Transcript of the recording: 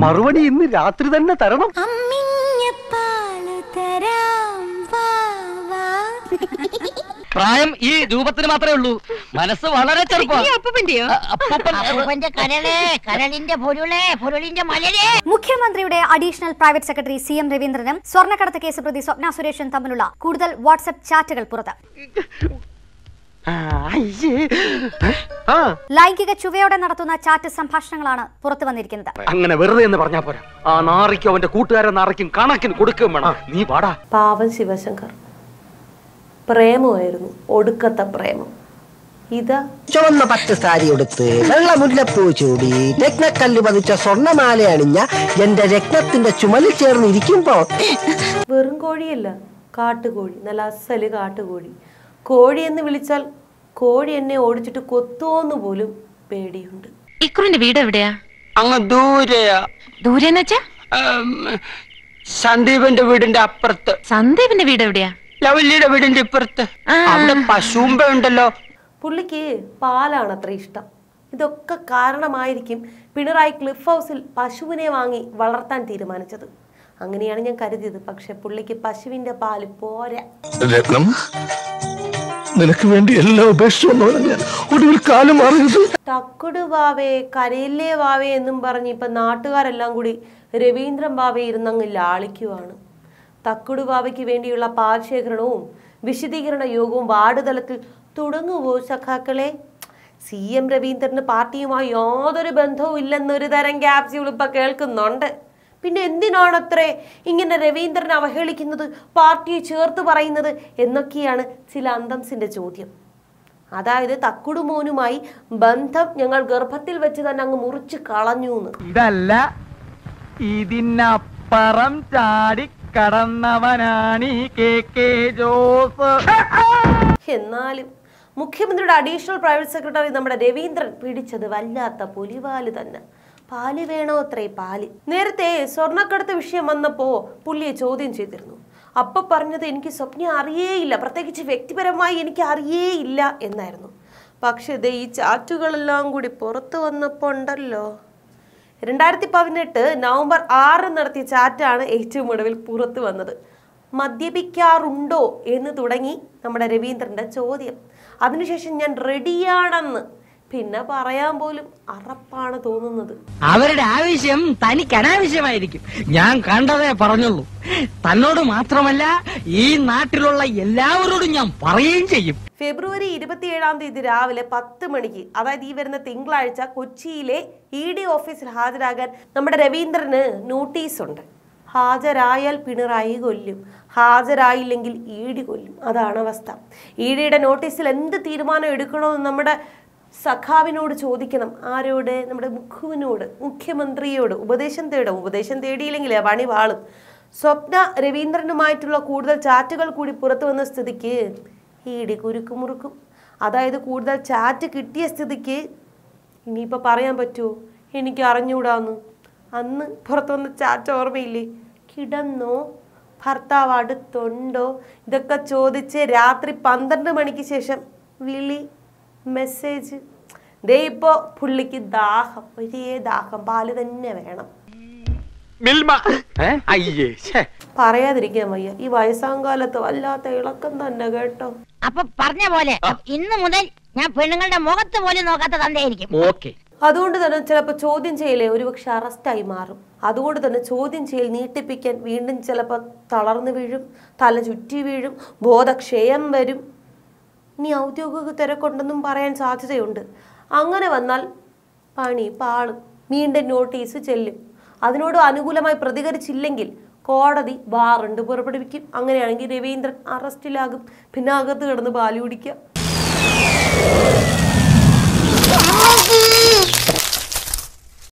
മറുപടി ഇന്ന് രാത്രി തന്നെ തരണം അമ്മിഞ്ഞപ്പാല് തരാം വാ വാ പ്രായം ഈ രൂപത്തിന് മാത്രമേ ഉള്ളൂ മനസ്സ് വളരെ ചെറുപ്പം അപ്പൂപ്പന്റെയോ അപ്പൂപ്പന്റെ കരളേ കരളിന്റെ പൊരുളേ പൊരുളിന്റെ മലരേ മുഖ്യമന്ത്രിയുടെ additional private secretary C M രവീന്ദ്രനും സ്വർണ്ണക്കടത്ത് കേസ് പ്രതി സ്വപ്ന സുരേഷും തമ്മിലുള്ള കൂടുതൽ വാട്സ്ആപ്പ് ചാറ്റുകൾ പുറത്ത് ആ, അയ്യേ. ആ ലൈംഗിക ചുവയോടെ നടത്തുന്ന ചാറ്റ് സംഭാഷണങ്ങളാണ് പുറത്തു വന്നിരിക്കുന്നത് അങ്ങനെ വെറുതെ എന്ന് പറഞ്ഞാ പോരാ ആ നാറിക്കും അവന്റെ കൂട്ടുകാരൻ നാറിക്കും കണക്കിന് കൊടുക്കുകയും വേണം നീ പാടാ പാവൻ ശിവശങ്കർ പ്രേമമായിരുന്നു ഒടുക്കത്തെ പ്രേമം ഇതാ ചുവന്ന പട്ട് സാരി ഉടുത്ത് വെള്ള മുല്ലപ്പൂ ചൂടി രത്നക്കല്ല് പതിച്ച സ്വർണ്ണമാല അണിഞ്ഞ എന്റെ രത്നത്തിന്റെ ചുമലിൽ ചേർന്ന് ഇരിക്കുമ്പോ വെറും കോഴിയല്ല കാട്ടുകോഴി നല്ല അസല് കാട്ടുകോഴി കോഴി എന്ന് വിളിച്ചാൽ കോഴി എന്നെ ഓടിച്ചിട്ട് കൊത്തുവോന്ന് പോലും പേടിയുണ്ട് ഇക്കുറിന്റെ വീട് എവിടെയാ അങ്ങ് ദൂരെയാ ദൂരെന്ന് വെച്ചാ ഉം, സന്ദീപന്റെ വീടിന്റെ അപ്പുറത്ത് സന്ദീപിന്റെ വീട് എവിടെയാ ലവല്ലിയുടെ വീടിന്റെ ഇപ്പുറത്ത് ആ. അവിടെ പശുമ്പ ഉണ്ടല്ലോ പുള്ളിക്ക് പാലാണ് അത്ര ഇഷ്ടം ഇതൊക്കെ കാരണമായിരിക്കും പിണറായി ക്ലിഫ് ഹൗസിൽ പശുവിനെ വാങ്ങി വളർത്താൻ തീരുമാനിച്ചത് അങ്ങനെയാണ് ഞാൻ കരുതിയത് പക്ഷെ പുള്ളിക്ക് പശുവിന്റെ പാല് പോരാ രത്നം നിനക്ക് വേണ്ടി എല്ലാം ഉപേക്ഷിച്ചു വന്നവനാ ഞാൻ ഒടുവിൽ കാലം മാറിയത് തക്കുട് വാവേ കരയില്ലേ വാവേ എന്നും പറഞ്ഞ് ഇപ്പൊ നാട്ടുകാരെല്ലാം കൂടി രവീന്ദ്രൻ ബാവയെ ഇരുന്നങ്ങ് ലാളിക്കുവാണ് തക്കുട് വാവയ്ക്ക് വേണ്ടിയുള്ള പാൽ ശേഖരണവും വിശദീകരണ യോഗവും വാർഡ് തലത്തിൽ തുടങ്ങുവോ സഖാക്കളെ സി എം രവീന്ദ്രന് പാർട്ടിയുമായി യാതൊരു ബന്ധവും ഇല്ലെന്നൊരു തരം ക്യാപ്സ്യൂൾ ഇപ്പൊ കേൾക്കുന്നുണ്ട് പിന്നെ എന്തിനാണത്രേ ഇങ്ങനെ രവീന്ദ്രനെ അവഹേളിക്കുന്നത് പാർട്ടിയെ ചേർത്ത് പറയുന്നത് എന്നൊക്കെയാണ് ചില അന്തംസിന്റെ ചോദ്യം അതായത് തക്കുടുമോനുമായി ബന്ധം ഞങ്ങൾ ഗർഭത്തിൽ വെച്ച് തന്നെ അങ്ങ് മുറിച്ച് കളഞ്ഞു എന്ന് ഇതല്ല ഇതിനപ്പുറം ചാടി കടന്നവനാണ് ഈ കെ കെ ജോസ് എന്നാലും മുഖ്യമന്ത്രിയുടെ അഡീഷണൽ പ്രൈവറ്റ് സെക്രട്ടറി നമ്മുടെ രവീന്ദ്രൻ പിടിച്ചത് വല്ലാത്ത പുലിവാല് തന്നെ പാല് വേണോ അത്രേ പാല് നേരത്തെ സ്വർണ്ണക്കടത്ത് വിഷയം വന്നപ്പോ പുള്ളിയെ ചോദ്യം ചെയ്തിരുന്നു അപ്പൊ പറഞ്ഞത് എനിക്ക് സ്വപ്നം അറിയേയില്ല പ്രത്യേകിച്ച് വ്യക്തിപരമായി എനിക്ക് അറിയേയില്ല എന്നായിരുന്നു പക്ഷെ ദേ ഈ ചാറ്റുകളെല്ലാം കൂടി പുറത്തു വന്നപ്പോ ഉണ്ടല്ലോ രണ്ടായിരത്തി പതിനെട്ട് നവംബർ ആറ് നടത്തിയ ചാറ്റാണ് ഏറ്റവും ഒടുവിൽ പുറത്തു വന്നത് മദ്യപിക്കാറുണ്ടോ എന്ന് തുടങ്ങി നമ്മുടെ രവീന്ദ്രന്റെ ചോദ്യം അതിനുശേഷം ഞാൻ റെഡിയാണെന്ന് പിന്നെ പറയാൻ പോലും അറപ്പാണ് തോന്നുന്നത് അവരുടെ ആവശ്യം തനിക്ക് അനാവശ്യമായിരിക്കും ഞാൻ കണ്ടതേ പറഞ്ഞുള്ളൂ തന്നോട് മാത്രമല്ല ഈ നാട്ടിലുള്ള എല്ലാവരോടും ഞാൻ പറയുകയും ചെയ്യും ഫെബ്രുവരി ഇരുപത്തിയേഴാം തീയതി രാവിലെ പത്ത് മണിക്ക് അതായത് ഈ വരുന്ന തിങ്കളാഴ്ച കൊച്ചിയിലെ ഇ ഡി ഓഫീസിൽ ഹാജരാകാൻ നമ്മുടെ രവീന്ദ്രന് നോട്ടീസ് ഉണ്ട് ഹാജരായാൽ പിണറായി കൊല്ലും ഹാജരായില്ലെങ്കിൽ ഇ ഡി കൊല്ലും അതാണ് അവസ്ഥ ഇ ഡിയുടെ നോട്ടീസിൽ എന്ത് തീരുമാനം എടുക്കണമെന്ന് നമ്മുടെ സഖാവിനോട് ചോദിക്കണം ആരോട് നമ്മുടെ മുഖുവിനോട് മുഖ്യമന്ത്രിയോട് ഉപദേശം തേടും ഉപദേശം തേടിയില്ലെങ്കിൽ പണി വാളും സ്വപ്ന രവീന്ദ്രനുമായിട്ടുള്ള കൂടുതൽ ചാറ്റുകൾ കൂടി പുറത്തു വന്ന സ്ഥിതിക്ക് ഈടി കുരുക്ക് മുറുക്കും അതായത് കൂടുതൽ ചാറ്റ് കിട്ടിയ സ്ഥിതിക്ക് ഇനിയിപ്പോൾ പറയാൻ പറ്റുമോ എനിക്ക് അറിഞ്ഞൂടാന്ന് അന്ന് പുറത്തു വന്ന ചാറ്റ് ഓർമ്മയില്ലേ കിടന്നോ ഭർത്താവ് അടുത്തുണ്ടോ ഇതൊക്കെ ചോദിച്ച് രാത്രി പന്ത്രണ്ട് മണിക്ക് ശേഷം വിളി മെസ്സേജ് ദേ ഇപ്പോ പുള്ളിക്ക് ദാഹം ഒരേ ദാഹം പാല് തന്നെ വേണം മിൽമ ഏ? അയ്യേ ഛേ. പറയാതിരിക്കാൻ വയ്യ ഈ വയസ്സാം കാലത്ത് വല്ലാത്ത ഇളക്കം തന്നെ കേട്ടോ അപ്പൊ പറഞ്ഞ പോലെ ഇന്ന് മുതൽ ഞാൻ പെണ്ണുങ്ങളുടെ മുഖത്ത് പോലും നോക്കാത്ത തന്തയായിരിക്കും ഓക്കെ അതുകൊണ്ട് തന്നെ ചിലപ്പോൾ ചോദ്യം ചെയ്യലേ ഒരുപക്ഷെ അറസ്റ്റായി മാറും അതുകൊണ്ട് തന്നെ ചോദ്യം ചെയ്യൽ നീട്ടിപ്പിക്കാൻ വീണ്ടും ചിലപ്പോൾ തളർന്നു വീഴും തല ചുറ്റി വീഴും ബോധക്ഷയം വരും ഇനി ഔദ്യോഗിക തിരക്കുണ്ടെന്നും പറയാൻ സാധ്യതയുണ്ട് അങ്ങനെ വന്നാൽ പണി പാളും വീണ്ടും നോട്ടീസ് ചെല്ലും അതിനോട് അനുകൂലമായി പ്രതികരിച്ചില്ലെങ്കിൽ കോടതി വാറണ്ട് പുറപ്പെടുവിക്കും അങ്ങനെയാണെങ്കിൽ രവീന്ദ്രൻ അറസ്റ്റിലാകും പിന്നെ അകത്ത് കിടന്ന് പാല് കുടിക്കുക